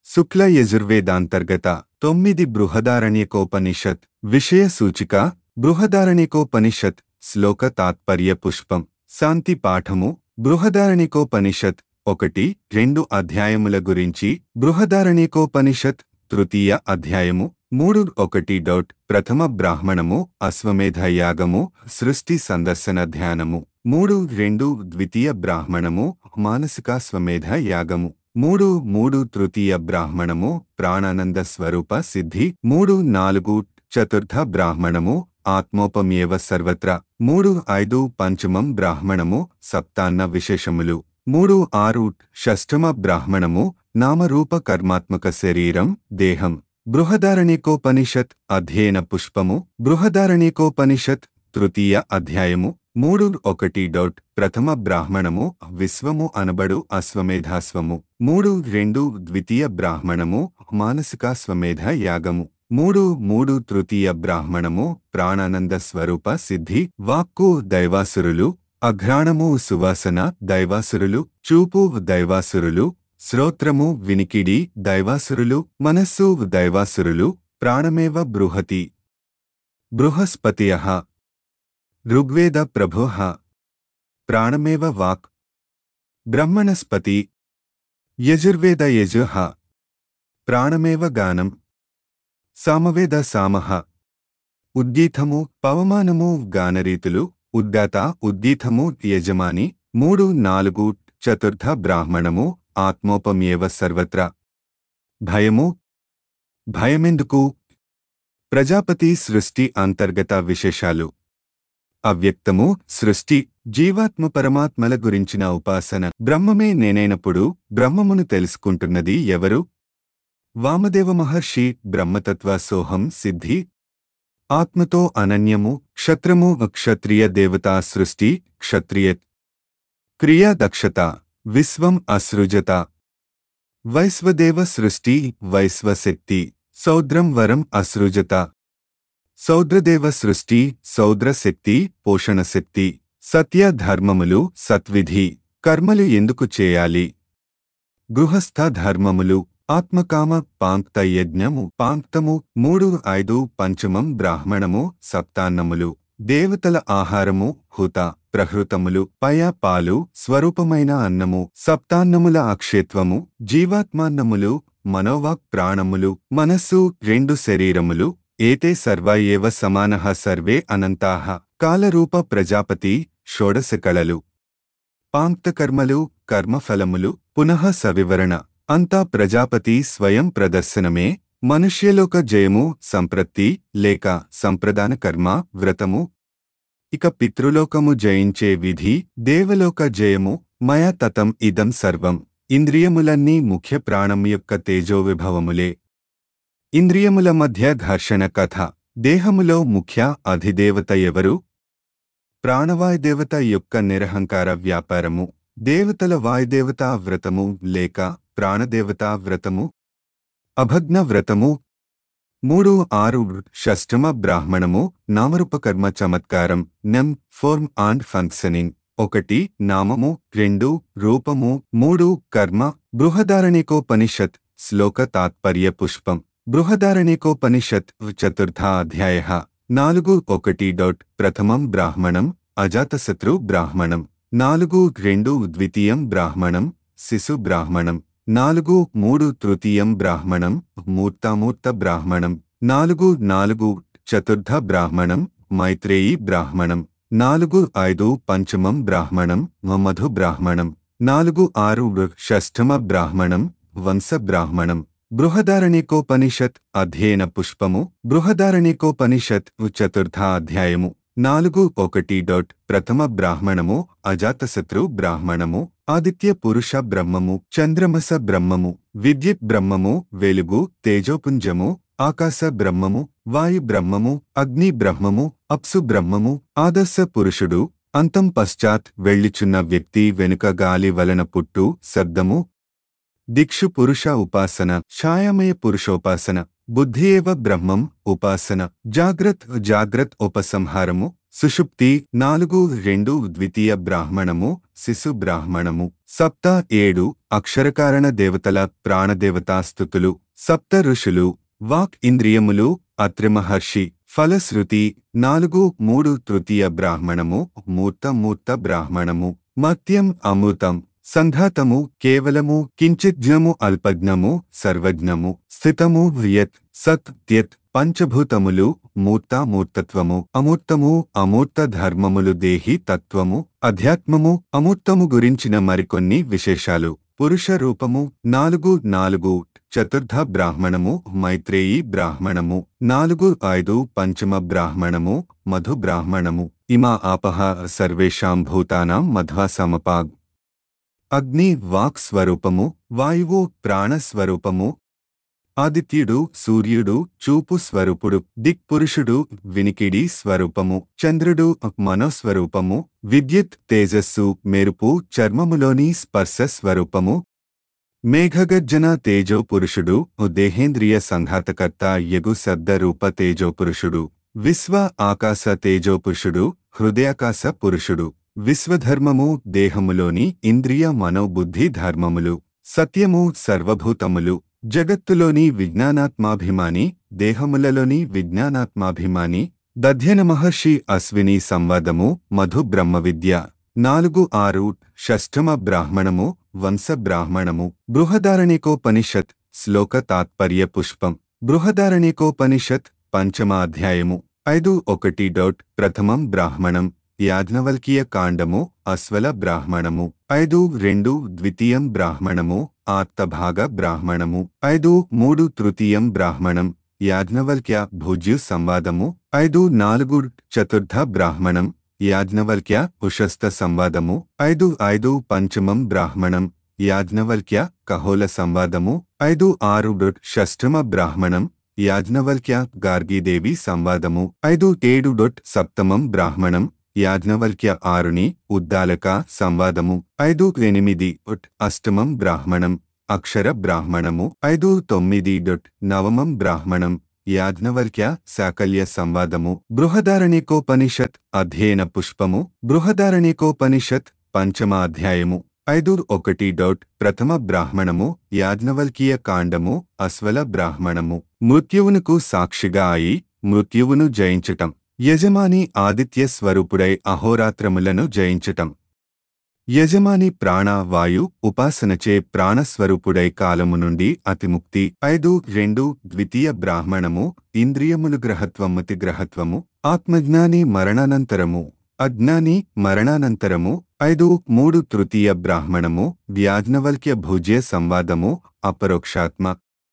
శుక్ల యజుర్వేదాంతర్గత తొమ్మిది బృహదారణ్యకోపనిషత్ విషయ సూచిక బృహదారణ్యకోపనిషత్ శ్లోక తాత్పర్య పుష్పం శాంతి పాఠము బృహదారణ్యకోపనిషత్ ఒకటి రెండు అధ్యాయముల గురించి బృహదారణ్యకోపనిషత్ తృతీయ అధ్యాయము మూడు ఒకటి డౌట్ ప్రథమ బ్రాహ్మణము అశ్వమేధ యాగము సృష్టి సందర్శన ధ్యానము మూడు రెండు ద్వితీయ బ్రాహ్మణము మానసికాశ్వమేధ యాగము మూడు మూడు తృతీయ బ్రాహ్మణము ప్రాణానంద స్వరూప సిద్ధి మూడు నాలుగు చతుర్థ బ్రాహ్మణము ఆత్మోపమేవ సర్వత్ర మూడు ఐదు పంచమం బ్రాహ్మణము సప్తాన్న విశేషములు మూడు ఆరు షష్టమ బ్రాహ్మణము నామరూప కర్మాత్మక శరీరం దేహం బృహదారణికోపనిషత్ అధ్యయన పుష్పము బృహదారణికోపనిషత్ తృతీయ అధ్యాయము మూడు ఒకటి డౌట్ ప్రథమ బ్రాహ్మణము విశ్వము అనబడు అశ్వమేధాశ్వము మూడు రెండు ద్వితీయ బ్రాహ్మణము మానసికాశ్వమేధ యాగము మూడు మూడు తృతీయ బ్రాహ్మణము ప్రాణానంద స్వరూప సిద్ధి వాక్కు దైవాసురులు అఘ్రాణము సువాసన దైవాసురులు చూపు దైవాసురులు శ్రోత్రము వినికిడి దైవాసురులు మనస్సు దైవాసురులు ప్రాణమేవ బృహతి బృహస్పతియ ఋగ్వేద ప్రభో ప్రాణమేవ వాక్ బ్రహ్మణస్పతి యజుర్వేద యజుః ప్రాణమేవ గానం సామవేద సామః ఉద్దీతము పవమానము గానరీతులు ఉద్దాత ఉద్దీతము యజమాని మూడు నాలుగు చతుర్థ బ్రాహ్మణము ఆత్మోపమేవ సర్వత్ర భయము భయమెందుకు ప్రజాపతి సృష్టి అంతర్గత విశేషాలు అవ్యక్తము సృష్టి జీవాత్మ పరమాత్మల గురించిన ఉపాసన బ్రహ్మమే నేనైనప్పుడు బ్రహ్మమును తెలుసుకుంటున్నది ఎవరు వామదేవ మహర్షి బ్రహ్మతత్వ సోహం సిద్ధి ఆత్మతో అనన్యము క్షత్రము క్షత్రియ దేవతా సృష్టి క్షత్రియ క్రియా దక్షత విశ్వం అసృజత వైశ్వదేవ సృష్టి వైశ్వశక్తి సౌద్రం వరం అసృజత సౌద్రదేవ సృష్టి సౌద్రశక్తి పోషణశక్తి సత్య ధర్మములు సత్విధి కర్మలు ఎందుకు చేయాలి గృహస్థ ధర్మములు ఆత్మకామ పాంక్త యజ్ఞము పాంక్తము మూడు ఐదు పంచమం బ్రాహ్మణము సప్తాన్నములు దేవతల ఆహారము హుత ప్రహృతములు పయ పాలు స్వరూపమైన అన్నము సప్తాన్నముల అక్షేత్వము జీవాత్మాన్నములు మనోవాక్ ప్రాణములు మనస్సు రెండు శరీరములు ఏతే సర్వ ఏవ సమానః సర్వే అనంతాః కాలరూప ప్రజాపతి షోడశకళలు పాంక్తకర్మలు కర్మఫలములు పునః సవివరణ అంతా ప్రజాపతి స్వయం ప్రదర్శనమే మనుష్యలోక జయము సంప్రత్తి లేక సంప్రదాన కర్మ వ్రతము ఇక పితృలోకము జయించే విధి దేవలోక జయము మయా తతం ఇదం సర్వం ఇంద్రియములన్నీ ముఖ్య ప్రాణం యొక్క తేజోవిభవములే ఇంద్రియముల మధ్య ఘర్షణ కథ దేహములో ముఖ్య అధిదేవత ఎవరు ప్రాణవాయుదేవత యొక్క నిరహంకార వ్యాపారము దేవతల వాయుదేవతా వ్రతము లేక ప్రాణదేవతా వ్రతము అభగ్న వ్రతము మూడు ఆరు షష్టమ బ్రాహ్మణము నామరూపకర్మ చమత్కారం నెమ్ ఫోర్మ్ అండ్ ఫంక్షనింగ్ ఒకటి నామము రెండు రూపము మూడు కర్మ బృహదారణికోపనిషత్ శ్లోక తాత్పర్య పుష్పం బృహదారణికోపనిషత్ చతుర్థ అధ్యాయ నాలుగు ఒకటి డౌట్ ప్రథమం బ్రాహ్మణం అజాతశత్రు బ్రాహ్మణం నాలుగు రెండు ద్వితీయం బ్రాహ్మణం శిశు బ్రాహ్మణం నాలుగు మూడు తృతీయం బ్రాహ్మణం మూర్తామూర్త బ్రాహ్మణం నాలుగు నాలుగు చతుర్థ బ్రాహ్మణం మైత్రేయీ బ్రాహ్మణం నాలుగు ఐదు పంచమం బ్రాహ్మణం మధు బ్రాహ్మణం నాలుగు ఆరు షష్ఠమ బ్రాహ్మణం వంశ బ్రాహ్మణం బృహదారణికోపనిషత్ అధ్యయన పుష్పము బృహదారణికోపనిషత్ చతుర్థ అధ్యాయము నాలుగు ఒకటి డొట్ ప్రథమ బ్రాహ్మణము అజాతశత్రు బ్రాహ్మణము ఆదిత్య పురుష బ్రహ్మము చంద్రమస బ్రహ్మము విద్యుత్ బ్రహ్మము వెలుగు తేజోపుంజము ఆకాశ బ్రహ్మము వాయు బ్రహ్మము అగ్ని బ్రహ్మము అప్సు బ్రహ్మము ఆదర్శ పురుషుడు అంతం పశ్చాత్ వెళ్ళిచున్న వ్యక్తి వెనుక గాలి వలన పుట్టు శబ్దము దిక్షు పురుష ఉపాసన ఛాయామయ పురుషోపాసన బుద్ధియేవ బ్రహ్మం ఉపాసన జాగ్రత్ జాగ్రత్ ఉపసంహారము సుషుప్తి నాలుగు రెండు ద్వితీయ బ్రాహ్మణము శిశు బ్రాహ్మణము సప్త ఏడు అక్షరకారణ దేవతల ప్రాణదేవతాస్థుతులు సప్త ఋషులు వాక్ ఇంద్రియములు అత్రిమహర్షి ఫలశ్రుతి నాలుగు మూడు తృతీయ బ్రాహ్మణము మూర్త మూర్త బ్రాహ్మణము మత్యం అమృతం సంఘాతము కేవలము కించిజ్ఞము అల్పజ్ఞము సర్వజ్ఞము స్థితము వ్యత్ సత్ త్యత్ పంచభూతములు మూర్తామూర్తత్వము అమూర్తము అమూర్త ధర్మములు దేహి తత్వము అధ్యాత్మము అమూర్తము గురించిన మరికొన్ని విశేషాలు పురుష రూపము నాలుగు నాలుగు చతుర్థ బ్రాహ్మణము మైత్రేయి బ్రాహ్మణము నాలుగు ఐదు పంచమ బ్రాహ్మణము మధు బ్రాహ్మణము ఇమా ఆపహ సర్వేషాం భూతానాం మధ్వా సమపాగ్ అగ్ని వాక్ స్వరూపము వాయువు ప్రాణస్వరూపము ఆదిత్యుడు సూర్యుడు చూపు స్వరూపుడు దిక్పురుషుడు వినికిడి స్వరూపము చంద్రుడు మనోస్వరూపము విద్యుత్ తేజస్సు మెరుపు చర్మములోని స్పర్శ స్వరూపము మేఘగర్జన తేజో పురుషుడు దేహేంద్రియ సంఘాతకర్త యగు శబ్ద రూప తేజో పురుషుడు విశ్వ ఆకాశ తేజో పురుషుడు హృదయాకాశ పురుషుడు విశ్వధర్మము దేహములోని ఇంద్రియ మనోబుద్ధి ధర్మములు సత్యము సర్వభూతములు జగత్తులోని విజ్ఞానాత్మాభిమాని దేహములలోని విజ్ఞానాత్మాభిమాని దధ్యన మహర్షి అశ్విని సంవాదము మధు బ్రహ్మ విద్య నాలుగు ఆరు షష్టమ బ్రాహ్మణము వంశ బ్రాహ్మణము బృహదారణికోపనిషత్ శ్లోక తాత్పర్య పుష్పం బృహదారణికోపనిషత్ పంచమ అధ్యాయము ఐదు ఒకటి డాట్ ప్రథమం బ్రాహ్మణం యాజ్ఞవల్కీయ కాండము అస్వల బ్రాహ్మణము ఐదు రెండు ద్వితీయం బ్రాహ్మణము ఆర్తభాగ బ్రాహ్మణము ఐదు మూడు తృతీయం బ్రాహ్మణం యాజ్ఞవల్క్య భుజ్యు సంవాదము ఐదు నాలుగు చతుర్థ బ్రాహ్మణం యాజ్ఞవల్క్య ఉషస్థ సంవాదము ఐదు ఐదు పంచమం బ్రాహ్మణం యాజ్ఞవల్క్య కహోల సంవాదము ఐదు ఆరు డొట్ షష్టమ బ్రాహ్మణం యాజ్ఞవల్క్య గార్గీదేవి సంవాదము ఐదు ఏడు డొట్ సప్తమం బ్రాహ్మణం యాజ్ఞవల్క్య ఆరుని ఉద్దాలక సంవాదము ఐదు ఎనిమిది డొట్ అష్టమం బ్రాహ్మణం అక్షర బ్రాహ్మణము ఐదు తొమ్మిది డొట్ నవమం బ్రాహ్మణం యాజ్ఞవల్క్య శాకల్య సంవాదము బృహదారణికోపనిషత్ అధ్యయన పుష్పము బృహదారణికోపనిషత్ పంచమ అధ్యాయము ఐదు ఒకటి డౌట్ ప్రథమ బ్రాహ్మణము యాజ్ఞవల్కీయ కాండము అస్వల బ్రాహ్మణము మృత్యువునకు సాక్షిగా అయి మృత్యువును జయించటం యజమాని ఆదిత్య స్వరూపుడై అహోరాత్రములను జయించటం యజమాని ప్రాణ వాయు ఉపాసనచే ప్రాణస్వరూపుడై కాలము నుండి అతిముక్తి ఐదు రెండు ద్వితీయ బ్రాహ్మణము ఇంద్రియములు గ్రహత్వముతి గ్రహత్వము ఆత్మజ్ఞాని మరణానంతరము అజ్ఞాని మరణానంతరము ఐదు మూడు తృతీయ బ్రాహ్మణము వ్యాజ్ఞవల్క్య భుజ్య సంవాదము అపరోక్షాత్మ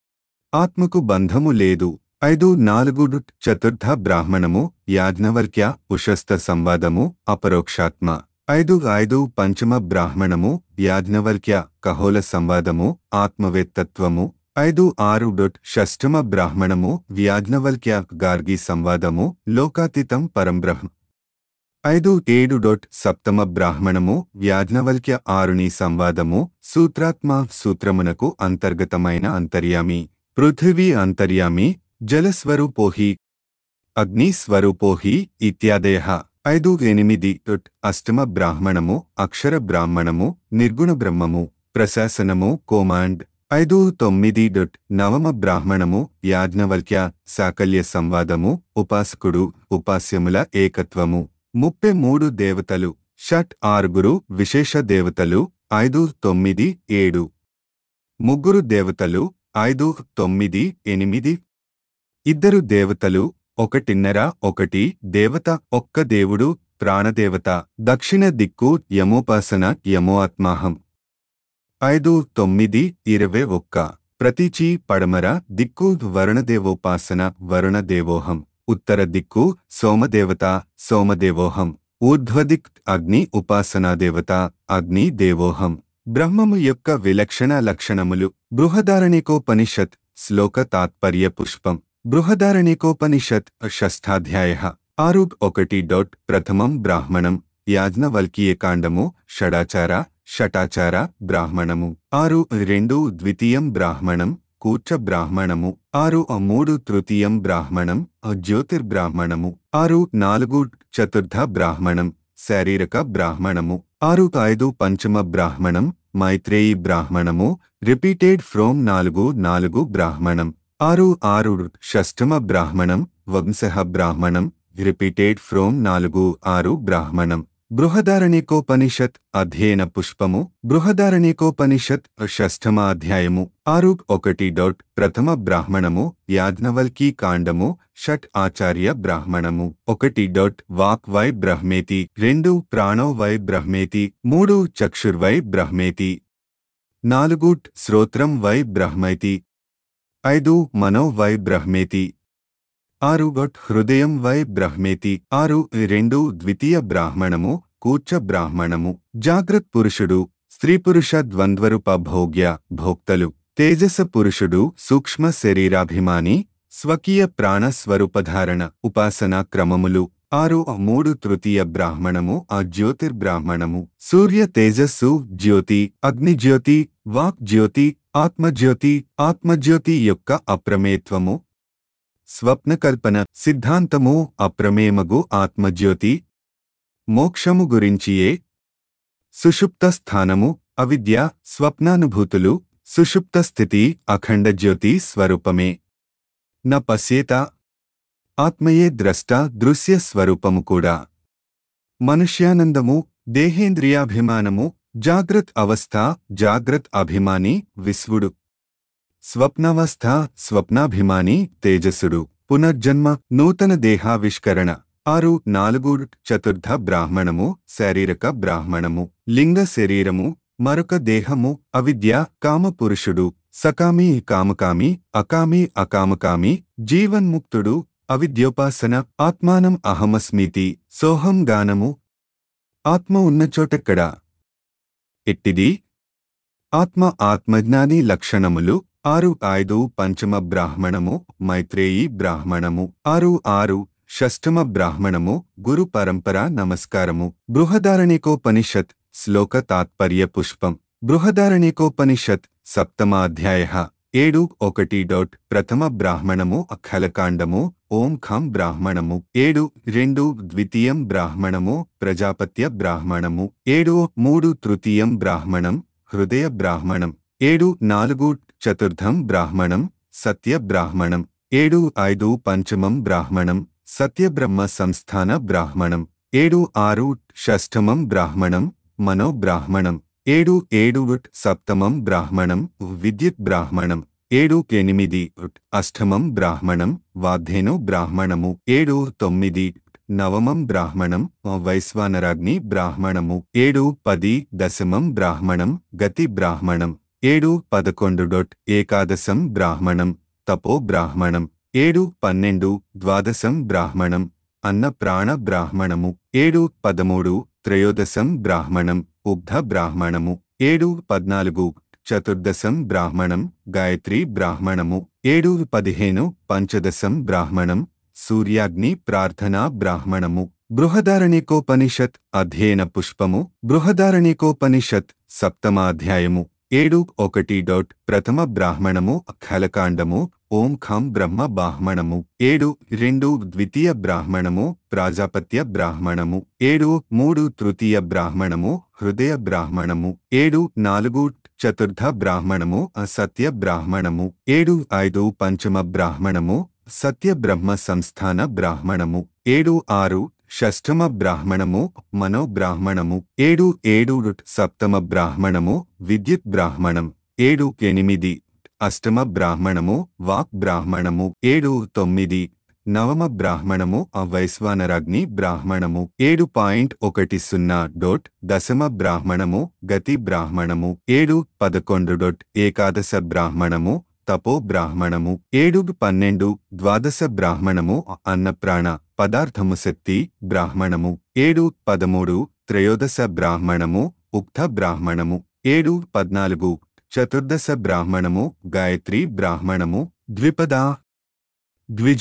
ఆత్మకు బంధము లేదు ఐదు నాలుగు చతుర్థ బ్రాహ్మణము యాజ్ఞవల్క్య ఉషస్థ సంవాదము అపరోక్షాత్మ ఐదు ఐదు పంచమ బ్రాహ్మణము యాజ్ఞవల్క్య కహోల సంవాదము ఆత్మవేత్తత్వము ఐదు ఆరు డొట్ షష్టమ బ్రాహ్మణము వ్యాజ్ఞవల్క్య గార్గి సంవాదము లోకాతీతం పరంబ్రహ్మ ఐదు ఏడు డొట్ సప్తమ బ్రాహ్మణము వ్యాజ్ఞవల్క్య ఆరుని సంవాదము సూత్రాత్మ సూత్రమునకు అంతర్గతమైన అంతర్యామి పృథివీ అంతర్యామి జలస్వరూపోహి అగ్నిస్వరూపోహి ఇత్యాదయ ఐదు ఎనిమిది డొట్ అష్టమ బ్రాహ్మణము అక్షర బ్రాహ్మణము నిర్గుణ బ్రహ్మము ప్రశాసనము కోమాండ్ ఐదు తొమ్మిది డొట్ నవమ బ్రాహ్మణము యాజ్ఞవల్క్య సాకల్య సంవాదము ఉపాసకుడు ఉపాస్యముల ఏకత్వము ముప్పై మూడు దేవతలు షట్ ఆరుగురు విశేష దేవతలు ఐదు తొమ్మిది ఏడు ముగ్గురు దేవతలు ఐదు తొమ్మిది ఎనిమిది ఇద్దరు దేవతలు ఒకటిన్నర ఒకటి దేవత ఒక్క దేవుడు ప్రాణదేవత దక్షిణ దిక్కు యమోపాసన యమో ఆత్మాహం ఐదు తొమ్మిది ఇరవై ఒక్క ప్రతీచి పడమర దిక్కు వరుణదేవోపాసన వరుణదేవోహం ఉత్తర దిక్కు సోమదేవత సోమదేవోహం ఊర్ధ్వదిక్ అగ్ని ఉపాసనాదేవత అగ్ని దేవోహం బ్రహ్మము యొక్క విలక్షణ లక్షణములు బృహదారణికోపనిషత్ శ్లోక తాత్పర్య పుష్పం బృహదారణికోపనిషత్ షష్ఠాధ్యాయ ఆరు ఒకటి డాట్ ప్రథమం బ్రాహ్మణం యాజ్ఞవల్కీయకాండము షడాచార షటాచార బ్రాహ్మణము ఆరు రెండు ద్వితీయం బ్రాహ్మణం కూర్చ బ్రాహ్మణము ఆరు ఆ మూడు తృతీయం బ్రాహ్మణం ఆ జ్యోతిర్బ్రాహ్మణము ఆరు నాలుగు చతుర్థ బ్రాహ్మణం శారీరక బ్రాహ్మణము ఆరు ఐదు పంచమ బ్రాహ్మణం మైత్రేయి బ్రాహ్మణము రిపీటెడ్ ఫ్రోమ్ నాలుగు నాలుగు బ్రాహ్మణం ఆరు ఆరు షష్టమ బ్రాహ్మణం వంశః బ్రాహ్మణం రిపీటెడ్ ఫ్రోమ్ నాలుగు ఆరు బ్రాహ్మణం బృహదారణికోపనిషత్ అధ్యయన పుష్పము బృహదారణికోపనిషత్ షష్ఠమ అధ్యాయము ఆరు ఒకటి డాట్ ప్రథమ బ్రాహ్మణము యాజ్ఞవల్కీ కాండము షట్ ఆచార్య బ్రాహ్మణము ఒకటి డాట్ వాక్ వై బ్రహ్మేతి రెండు ప్రాణో వై బ్రహ్మేతి మూడు చక్షుర్వై బ్రహ్మేతి నాలుగు శ్రోత్రం వై బ్రహ్మైతి ఐదు మనో వై బ్రహ్మేతి ఆరు గొట్ హృదయం వై బ్రహ్మేతి ఆరు రెండు ద్వితీయ బ్రాహ్మణము కూర్చ బ్రాహ్మణము జాగ్రత్ పురుషుడు స్త్రీ పురుష ద్వంద్వరూప భోగ్య భోక్తలు తేజస పురుషుడు సూక్ష్మ శరీరాభిమాని స్వకీయ ప్రాణ స్వరూపధారణ ఉపాసనా క్రమములు ఆరు మూడు తృతీయ బ్రాహ్మణము ఆ జ్యోతిర్బ్రాహ్మణము సూర్య తేజస్సు జ్యోతి అగ్నిజ్యోతి వాక్ జ్యోతి ఆత్మజ్యోతి ఆత్మజ్యోతి యొక్క అప్రమేత్వము స్వప్నకల్పన సిద్ధాంతము అప్రమేమగు ఆత్మజ్యోతి మోక్షము గురించియే సుషుప్త స్థానము అవిద్య స్వప్నానుభూతులు సుషుప్త స్థితి అఖండ జ్యోతి స్వరూపమే న పశ్యేత ఆత్మయే ద్రష్ట దృశ్య స్వరూపము కూడా మనుష్యానందము దేహేంద్రియాభిమానము జాగ్రత్ అవస్థ జాగ్రత్ అభిమాని విశ్వుడు స్వప్నావస్థ స్వప్నాభిమాని తేజస్సుడు పునర్జన్మ నూతన దేహావిష్కరణ ఆరు నాలుగు చతుర్థ బ్రాహ్మణము శారీరక బ్రాహ్మణము లింగ శరీరము మరొక దేహము అవిద్య కామపురుషుడు సకామి కామకామి అకామి అకామకామి జీవన్ముక్తుడు అవిద్యోపాసన ఆత్మానం అహమస్మితి సోహం గానము ఆత్మ ఉన్న చోటెక్కడా ఎట్టిది ఆత్మ ఆత్మజ్ఞాని లక్షణములు ఆరు ఐదు పంచమ బ్రాహ్మణము మైత్రేయి బ్రాహ్మణము ఆరు ఆరు షష్టమ బ్రాహ్మణము గురు పరంపర నమస్కారము బృహదారణికోపనిషత్ శ్లోక తాత్పర్య పుష్పం బృహదారణికోపనిషత్ సప్తమాధ్యాయ ఏడు ఒకటి డాట్ ప్రథమ బ్రాహ్మణము అఖలకాండము ఓం ఖం బ్రాహ్మణము ఏడు రెండు ద్వితీయం బ్రాహ్మణము ప్రజాపత్య బ్రాహ్మణము ఏడు మూడు తృతీయం బ్రాహ్మణం హృదయ బ్రాహ్మణం ఏడు నాలుగు చతుర్థం బ్రాహ్మణం సత్య బ్రాహ్మణం ఏడు ఐదు పంచమం బ్రాహ్మణం సత్యబ్రహ్మ సంస్థాన బ్రాహ్మణం ఏడు ఆరు షష్టమం బ్రాహ్మణం మనో బ్రాహ్మణం ఏడు ఏడు ఉట్ సప్తమం బ్రాహ్మణం విద్యుత్ బ్రాహ్మణం ఏడు ఎనిమిది ఉట్ అష్టమం బ్రాహ్మణం వాద్ధేను బ్రాహ్మణము ఏడు తొమ్మిది నవమం బ్రాహ్మణం వైశ్వానరాగ్ని బ్రాహ్మణము ఏడు పది దశమం బ్రాహ్మణం గతి బ్రాహ్మణం ఏడు పదకొండు డొట్ ఏకాదశం బ్రాహ్మణం తపో బ్రాహ్మణం ఏడు పన్నెండు ద్వాదశం బ్రాహ్మణం అన్న ప్రాణ బ్రాహ్మణము ఏడు పదమూడు త్రయోదశం బ్రాహ్మణం ఉగ్ధ బ్రాహ్మణము ఏడు పద్నాలుగు చతుర్దశం బ్రాహ్మణం గాయత్రి బ్రాహ్మణము ఏడు పదిహేను పంచదశం బ్రాహ్మణం సూర్యాగ్ని ప్రార్థనా బ్రాహ్మణము బృహదారణికోపనిషత్ అధ్యయన పుష్పము బృహదారణికోపనిషత్ సప్తమాధ్యాయము ఏడు ఒకటి డాట్ ప్రథమ బ్రాహ్మణము ఖలకాండము ఓం ఖం బ్రహ్మ బ్రాహ్మణము ఏడు రెండు ద్వితీయ బ్రాహ్మణము ప్రాజాపత్య బ్రాహ్మణము ఏడు మూడు తృతీయ బ్రాహ్మణము హృదయ బ్రాహ్మణము ఏడు నాలుగు చతుర్థ బ్రాహ్మణము అసత్య బ్రాహ్మణము ఏడు ఐదు పంచమ బ్రాహ్మణము సత్య బ్రహ్మ సంస్థాన బ్రాహ్మణము ఏడు ఆరు షష్టమ బ్రాహ్మణము మనో బ్రాహ్మణము ఏడు ఏడు సప్తమ బ్రాహ్మణము విద్యుత్ బ్రాహ్మణం ఏడు ఎనిమిది అష్టమ బ్రాహ్మణము వాక్ బ్రాహ్మణము ఏడు తొమ్మిది నవమ బ్రాహ్మణము అవైశ్వానరాగ్ని బ్రాహ్మణము ఏడు పాయింట్ ఒకటి సున్నా డోట్ దశమ బ్రాహ్మణము గతి బ్రాహ్మణము ఏడు పదకొండు డొట్ ఏకాదశ బ్రాహ్మణము తపో బ్రాహ్మణము ఏడు పన్నెండు ద్వాదశ బ్రాహ్మణము అన్నప్రాణ పదార్థము శక్తి బ్రాహ్మణము ఏడు పదమూడు త్రయోదశ బ్రాహ్మణము ఉక్త బ్రాహ్మణము ఏడు పద్నాలుగు చతుర్దశ బ్రాహ్మణము గాయత్రి బ్రాహ్మణము ద్విపద ద్విజ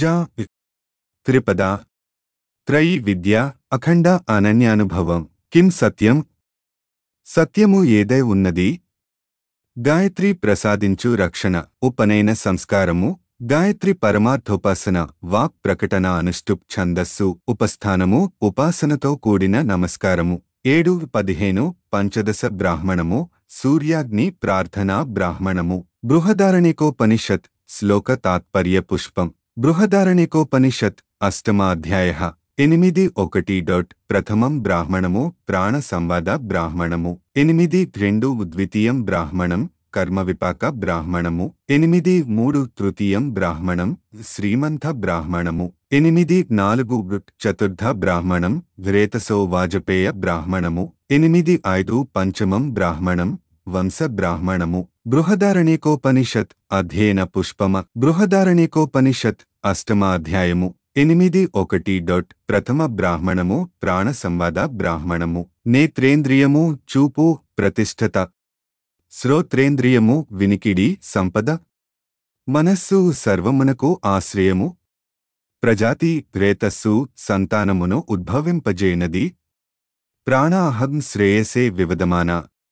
త్రిపద త్రయి విద్య అఖండ అనన్యానుభవం కిం సత్యం సత్యము ఏదై ఉన్నది గాయత్రి ప్రసాదించు రక్షణ ఉపనయన సంస్కారము గాయత్రి పరమార్థోపాసన వాక్ ప్రకటన అనుష్టుప్ ఛందస్సు ఉపస్థానము ఉపాసనతో కూడిన నమస్కారము ఏడు పదిహేను పంచదశ బ్రాహ్మణము సూర్యాగ్ని ప్రార్థనా బ్రాహ్మణము బృహదారణికోపనిషత్ శ్లోక తాత్పర్య పుష్పం బృహదారణికోపనిషత్ అష్టమాధ్యాయ ఎనిమిది ఒకటి డాట్ ప్రథమం బ్రాహ్మణము ప్రాణ సంవాద బ్రాహ్మణము ఎనిమిది రెండు ద్వితీయం బ్రాహ్మణం కర్మ విపాక బ్రాహ్మణము ఎనిమిది మూడు తృతీయం బ్రాహ్మణం శ్రీమంత బ్రాహ్మణము ఎనిమిది నాలుగు వృట్ చతుర్థ బ్రాహ్మణం రేతసో వాజపేయ బ్రాహ్మణము ఎనిమిది ఐదు పంచమం బ్రాహ్మణం వంశ బ్రాహ్మణము బృహదారణికోపనిషత్ అధ్యయన పుష్పమ బృహదారణికోపనిషత్ అష్టమాధ్యాయము ఎనిమిది ఒకటి డాట్ ప్రథమ బ్రాహ్మణము ప్రాణ సంవాద బ్రాహ్మణము నేత్రేంద్రియము చూపు ప్రతిష్ఠత శ్రోత్రేంద్రియము వినికిడి సంపద మనస్సు సర్వమునకు ఆశ్రయము ప్రజాతి రేతస్సు సంతానమును ఉద్భవింపజేయనది ప్రాణాహం శ్రేయసే వివదమాన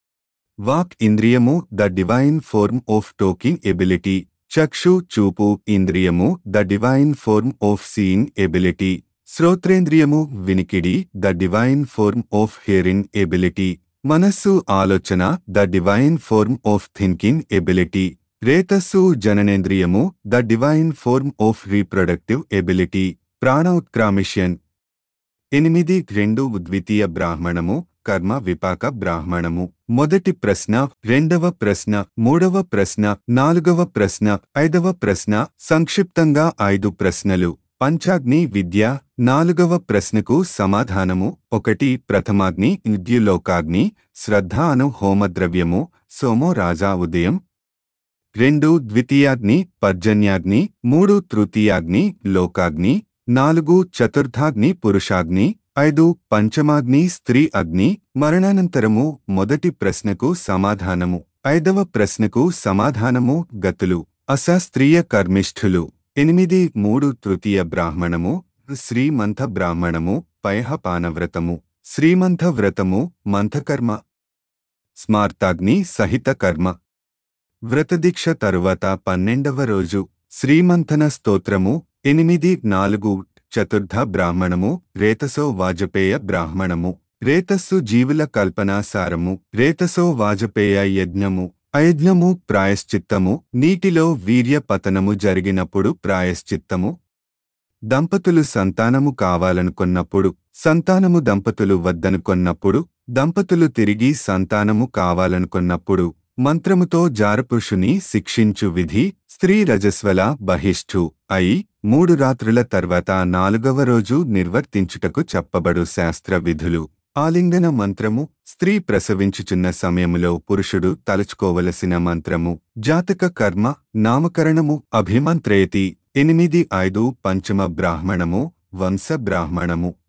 వాక్ ఇంద్రియము the divine form of talking ability చక్షు చూపు ఇంద్రియము the divine form of seeing ability శ్రోత్రేంద్రియము వినికిడి the divine form of hearing ability మనస్సు ఆలోచన the divine form of thinking ability రేతస్సు జననేంద్రియము the divine form of reproductive ability ప్రాణ ఉత్క్రామిష్యన్ ఎనిమిది రెండు ద్వితీయ బ్రాహ్మణము కర్మ విపాక బ్రాహ్మణము మొదటి ప్రశ్న రెండవ ప్రశ్న మూడవ ప్రశ్న నాలుగవ ప్రశ్న ఐదవ ప్రశ్న సంక్షిప్తంగా ఐదు ప్రశ్నలు పంచాగ్ని విద్య నాలుగవ ప్రశ్నకు సమాధానము ఒకటి ప్రథమాగ్ని విద్యులోకాగ్ని శ్రద్ధ అను హోమద్రవ్యము సోమో రాజా ఉదయం రెండు ద్వితీయాగ్ని పర్జన్యాగ్ని మూడు తృతీయాగ్ని లోకాగ్ని నాలుగు చతుర్థాగ్ని పురుషాగ్ని ఐదు పంచమాగ్ని స్త్రీ అగ్ని మరణానంతరము మొదటి ప్రశ్నకు సమాధానము ఐదవ ప్రశ్నకు సమాధానము గతులు అశాస్త్రీయ కర్మిష్ఠులు ఎనిమిది మూడు తృతీయ బ్రాహ్మణము శ్రీమంత బ్రాహ్మణము పయహపానవ్రతము శ్రీమంత వ్రతము మంథకర్మ స్మార్తాగ్ని సహిత కర్మ వ్రతదీక్ష తరువాత పన్నెండవ రోజు శ్రీమంథన స్తోత్రము ఎనిమిది నాలుగు చతుర్థ బ్రాహ్మణము రేతసో వాజపేయ బ్రాహ్మణము రేతస్సు జీవుల కల్పనాసారము రేతసో వాజపేయ యజ్ఞము అయజ్ఞము ప్రాయశ్చిత్తము నీటిలో వీర్య పతనము జరిగినప్పుడు ప్రాయశ్చిత్తము దంపతులు సంతానము కావాలనుకున్నప్పుడు సంతానము దంపతులు వద్దనుకొన్నప్పుడు దంపతులు తిరిగి సంతానము కావాలనుకున్నప్పుడు మంత్రముతో జారపురుషుని శిక్షించు విధి స్త్రీ రజస్వల బహిష్ఠు అయి మూడు రాత్రుల తర్వాత నాలుగవ రోజు నిర్వర్తించుటకు చెప్పబడు శాస్త్ర విధులు ఆలింగన మంత్రము స్త్రీ ప్రసవించుచున్న సమయములో పురుషుడు తలుచుకోవలసిన మంత్రము జాతక కర్మ నామకరణము అభిమంత్రేతి ఎనిమిది ఐదు పంచమ బ్రాహ్మణము వంశ బ్రాహ్మణము